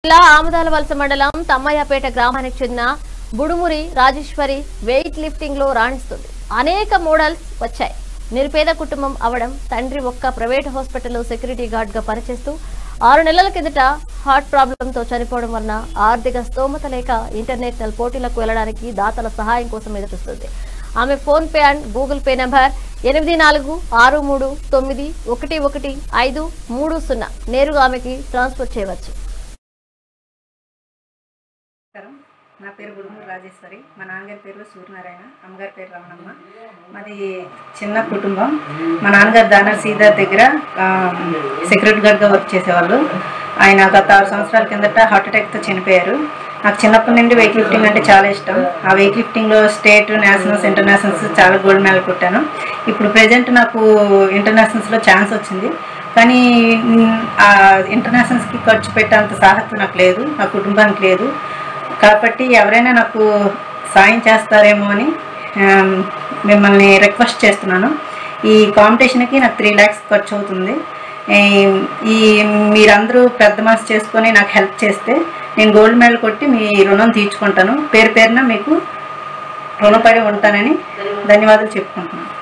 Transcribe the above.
జిల్లా ఆమదాల వలస మండలం తమ్మయ్యపేట గ్రామానికి చెందిన బుడుమురి రాజేశ్వరి వెయిట్ లిఫ్టింగ్ లో రాణిస్తుంది అనేక మోడల్స్ వచ్చాయి నిరుపేద కుటుంబం అవడం తండ్రి ఒక్క ప్రైవేట్ హాస్పిటల్లో సెక్యూరిటీ గార్డ్ గా పనిచేస్తూ ఆరు నెలల కిందట హార్ట్ ప్రాబ్లంతో చనిపోవడం వలన ఆర్థిక స్తోమత లేక ఇంటర్నేషనల్ పోటీలకు వెళ్లడానికి దాతల సహాయం కోసం ఎదురుస్తుంది ఆమె PhonePe and Google Pay number ఎనిమిది నాలుగు ఆరు మూడు తొమ్మిది ఒకటి ఒకటి ఐదు మూడు సున్నా నేరుగా ఆమెకి ట్రాన్స్ఫర్ చేయవచ్చు నమస్కారం నా పేరు గుడుమూరు రాజేశ్వరి మా నాన్నగారి పేరు సూర్యనారాయణ అమ్మగారి పేరు రమణమ్మ మాది చిన్న కుటుంబం మా నాన్నగారు దానర్ సీదా దగ్గర ఆ, సెక్యూరిటీ గార్డ్గా వర్క్ చేసేవాళ్ళు ఆయన గత ఆరు సంవత్సరాల కిందట హార్ట్ అటాక్తో చనిపోయారు నాకు చిన్నప్పటి నుండి వెయిట్ లిఫ్టింగ్ అంటే చాలా ఇష్టం ఆ వెయిట్ లిఫ్టింగ్లో స్టేట్ నేషనల్స్ ఇంటర్నేషనల్స్ చాలా గోల్డ్ మెడల్ కొట్టాను ఇప్పుడు ప్రజెంట్ నాకు ఇంటర్నేషనల్స్లో ఛాన్స్ వచ్చింది కానీ మ్, ఆ ఇంటర్నేషనల్స్కి ఖర్చు పెట్టేంత సాహసం నాకు లేదు నా కుటుంబానికి లేదు కాబట్టి ఎవరైనా నాకు సాయం చేస్తారేమో అని ఆమ్, మిమ్మల్ని రిక్వెస్ట్ చేస్తున్నాను ఈ కాంపిటీషన్కి నాకు త్రీ ల్యాక్స్ ఖర్చు అవుతుంది ఈ- ఈ మీరందరూ పెద్ద మనసు చేసుకొని నాకు హెల్ప్ చేస్తే నేను గోల్డ్ మెడల్ కొట్టి మీ రుణం తీర్చుకుంటాను పేరు పేరున మీకు రుణపడి ఉంటానని ధన్యవాదాలు చెప్పుకుంటున్నాను